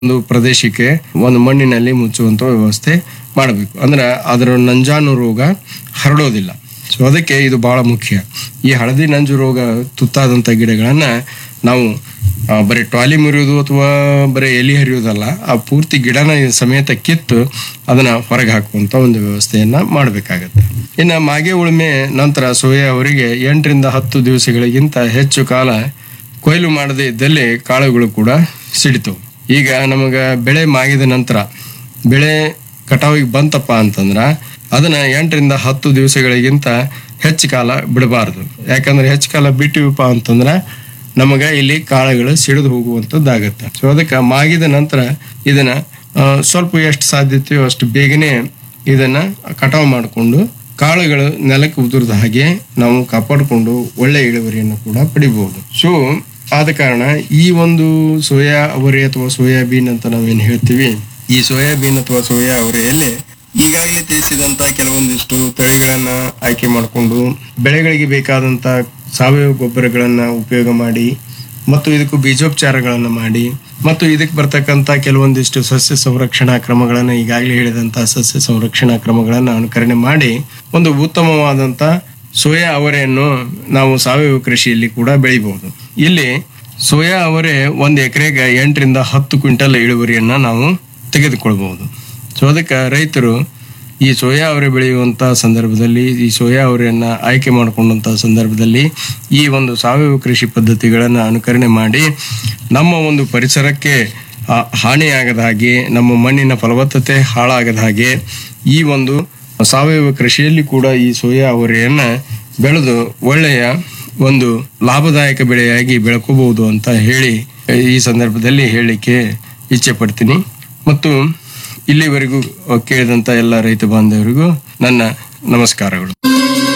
ಒಂದು ಪ್ರದೇಶಕ್ಕೆ ಒಂದು ಮಣ್ಣಿನಲ್ಲಿ ಮುಚ್ಚುವಂತ ವ್ಯವಸ್ಥೆ ಮಾಡಬೇಕು ಅಂದ್ರೆ ಅದರ ನಂಜಾನು ರೋಗ ಹರಡೋದಿಲ್ಲ ಸೊ ಅದಕ್ಕೆ ಇದು ಬಹಳ ಮುಖ್ಯ ಈ ಹಳದಿ ನಂಜು ರೋಗ ತುತ್ತಾದಂಥ ಗಿಡಗಳನ್ನ ನಾವು ಆ, ಬರೀ ಟ್ವಾಲಿ ಮುರಿಯೋದು ಅಥವಾ ಬರೀ ಎಲಿ ಹರಿಯೋದಲ್ಲ ಆ ಪೂರ್ತಿ ಗಿಡನ ಈ ಸಮೇತ ಕಿತ್ತು ಅದನ್ನ ಹೊರಗೆ ಹಾಕುವಂತ ಒಂದು ವ್ಯವಸ್ಥೆಯನ್ನ ಮಾಡಬೇಕಾಗತ್ತೆ ಇನ್ನು ಮಾಗೆ ಉಳುಮೆ ನಂತರ ಸೋಯಾ ಅವರಿಗೆ ಎಂಟರಿಂದ ಹತ್ತು ದಿವಸಗಳಿಗಿಂತ ಹೆಚ್ಚು ಕಾಲ ಕೊಯ್ಲು ಮಾಡದೇ ಇದ್ದಲ್ಲಿ ಕಾಳುಗಳು ಕೂಡ ಸಿಡಿತು ಈಗ ನಮಗ ಬೆಳೆ ಮಾಗಿದ ನಂತರ ಬೆಳೆ ಕಟಾವಿಗೆ ಬಂತಪ್ಪ ಅಂತಂದ್ರ ಅದನ್ನ ಎಂಟರಿಂದ ಹತ್ತು ದಿವಸಗಳಿಗಿಂತ ಹೆಚ್ಚು ಕಾಲ ಬಿಡಬಾರ್ದು ಯಾಕಂದ್ರೆ ಹೆಚ್ಚು ಕಾಲ ಬಿಟ್ಟಿವಪ್ಪ ಅಂತಂದ್ರ ನಮಗ ಇಲ್ಲಿ ಕಾಳುಗಳು ಸಿಡಿದು ಹೋಗುವಂಥದ್ದಾಗತ್ತೆ ಸೊ ಅದಕ್ಕೆ ಮಾಗಿದ ನಂತರ ಇದನ್ನ ಆ, ಸ್ವಲ್ಪ ಎಷ್ಟು ಸಾಧ್ಯತೆಯೋ ಅಷ್ಟು ಬೇಗನೆ ಇದನ್ನ ಕಟಾವು ಮಾಡಿಕೊಂಡು ಕಾಳುಗಳು ನೆಲಕ್ಕೆ ಉದುರದ ಹಾಗೆ ನಾವು ಕಾಪಾಡಿಕೊಂಡು ಒಳ್ಳೆ ಇಳುವರಿಯನ್ನು ಕೂಡ ಪಡಿಬಹುದು ಸೊ ಆದ ಕಾರಣ ಈ ಒಂದು ಸೋಯಾ ಅವರೆ ಅಥವಾ ಸೋಯಾಬೀನ್ ಅಂತ ನಾವೇನು ಹೇಳ್ತೀವಿ ಈ ಸೋಯಾಬೀನ್ ಅಥವಾ ಸೋಯಾ ಅವರೆಯಲ್ಲಿ ಈಗಾಗಲೇ ತಿಳಿಸಿದಂತ ಕೆಲವೊಂದಿಷ್ಟು ತಳಿಗಳನ್ನ ಆಯ್ಕೆ ಮಾಡಿಕೊಂಡು ಬೆಳೆಗಳಿಗೆ ಬೇಕಾದಂತ ಸಾವಯವ ಗೊಬ್ಬರಗಳನ್ನ ಉಪಯೋಗ ಮಾಡಿ ಮತ್ತು ಇದಕ್ಕೂ ಬೀಜೋಪಚಾರಗಳನ್ನ ಮಾಡಿ ಮತ್ತು ಇದಕ್ಕೆ ಬರ್ತಕ್ಕಂಥ ಕೆಲವೊಂದಿಷ್ಟು ಸಸ್ಯ ಸಂರಕ್ಷಣಾ ಕ್ರಮಗಳನ್ನು ಈಗಾಗಲೇ ಹೇಳಿದಂತ ಸಸ್ಯ ಸಂರಕ್ಷಣಾ ಕ್ರಮಗಳನ್ನು ಅನುಕರಣೆ ಮಾಡಿ ಒಂದು ಉತ್ತಮವಾದಂತ ಸೋಯಾ ಅವರೆಯನ್ನು ನಾವು ಸಾವಯವ ಕೃಷಿಯಲ್ಲಿ ಕೂಡ ಬೆಳಿಬಹುದು ಇಲ್ಲಿ ಸೋಯಾ ಅವರೆ ಒಂದು ಎಕರೆಗೆ ಎಂಟರಿಂದ ಹತ್ತು ಕ್ವಿಂಟಲ್ ಇಳುವರಿಯನ್ನ ನಾವು ತೆಗೆದುಕೊಳ್ಬಹುದು ಸೊ ಅದಕ್ಕೆ ರೈತರು ಈ ಸೋಯಾ ಅವರೆ ಬೆಳೆಯುವಂತ ಸಂದರ್ಭದಲ್ಲಿ ಈ ಸೋಯಾ ಅವರೆಯನ್ನ ಆಯ್ಕೆ ಮಾಡಿಕೊಂಡಂತ ಸಂದರ್ಭದಲ್ಲಿ ಈ ಒಂದು ಸಾವಯವ ಕೃಷಿ ಪದ್ಧತಿಗಳನ್ನು ಅನುಕರಣೆ ಮಾಡಿ ನಮ್ಮ ಒಂದು ಪರಿಸರಕ್ಕೆ ಆ, ಹಾನಿಯಾಗದ ಹಾಗೆ ನಮ್ಮ ಮಣ್ಣಿನ ಫಲವತ್ತತೆ ಹಾಳಾಗದ ಹಾಗೆ ಈ ಒಂದು ಸಾವಯವ ಕೃಷಿಯಲ್ಲಿ ಕೂಡ ಈ ಸೋಯಾ ಅವರೆಯನ್ನ ಬೆಳೆದು ಒಳ್ಳೆಯ ಒಂದು ಲಾಭದಾಯಕ ಬೆಳೆಯಾಗಿ ಬೆಳ್ಕೋಬಹುದು ಅಂತ ಹೇಳಿ ಈ ಸಂದರ್ಭದಲ್ಲಿ ಹೇಳಲಿಕ್ಕೆ ಇಚ್ಛೆ ಪಡ್ತೀನಿ ಮತ್ತು ಇಲ್ಲಿವರೆಗೂ ಕೇಳಿದಂತ ಎಲ್ಲ ರೈತ ಬಾಂಧವರಿಗೂ ನನ್ನ ನಮಸ್ಕಾರಗಳು